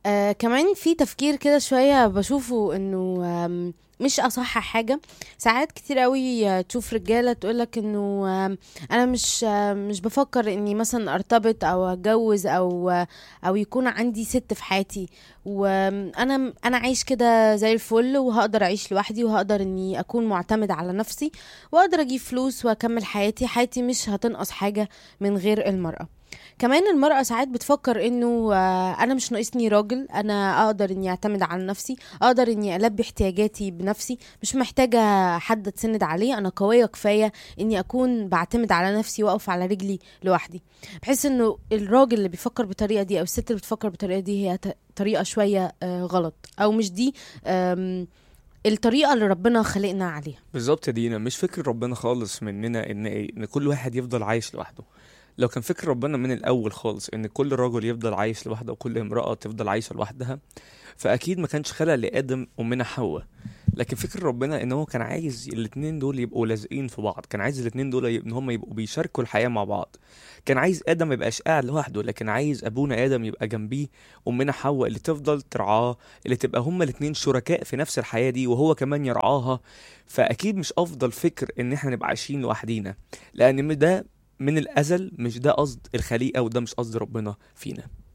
آه كمان في تفكير كده شوية بشوفه انه آم، مش اصح حاجة ساعات كتير قوي آه، تشوف رجالة تقولك انه آم، انا مش آه، مش بفكر اني مثلا ارتبط او اتجوز او آه، او يكون عندي ست في حياتي وانا انا عايش كده زي الفل وهقدر اعيش لوحدي وهقدر اني اكون معتمد على نفسي واقدر اجيب فلوس واكمل حياتي حياتي مش هتنقص حاجة من غير المرأة كمان المرأة ساعات بتفكر انه آه، انا مش ناقصني راجل انا اقدر اني اعتمد على نفسي اقدر اني البي احتياجاتي بنفسي مش محتاجة حد اتسند عليه انا قوية كفاية اني اكون بعتمد على نفسي واقف على رجلي لوحدي بحس انه الراجل اللي بيفكر بالطريقة دي او الست اللي بتفكر بالطريقة دي هي ت- طريقة شوية آه، غلط او مش دي آم، الطريقة اللي ربنا خلقنا عليها بالظبط يا دينا مش فكر ربنا خالص مننا ان إيه؟ ان كل واحد يفضل عايش لوحده لو كان فكر ربنا من الاول خالص ان كل رجل يفضل عايش لوحده وكل امرأة تفضل عايشة لوحدها فاكيد ما كانش خلق لادم ومنها حواء لكن فكر ربنا ان هو كان عايز الاتنين دول يبقوا لازقين في بعض كان عايز الاتنين دول يب- ان هم يبقوا بيشاركوا الحياة مع بعض كان عايز ادم ما يبقاش قاعد لوحده لكن عايز ابونا ادم يبقى جنبيه امنا حواء اللي تفضل ترعاه اللي تبقى هما الاتنين شركاء في نفس الحياة دي وهو كمان يرعاها فاكيد مش افضل فكر ان احنا نبقى عايشين لوحدينا لان ده من الازل مش ده قصد الخليقه وده مش قصد ربنا فينا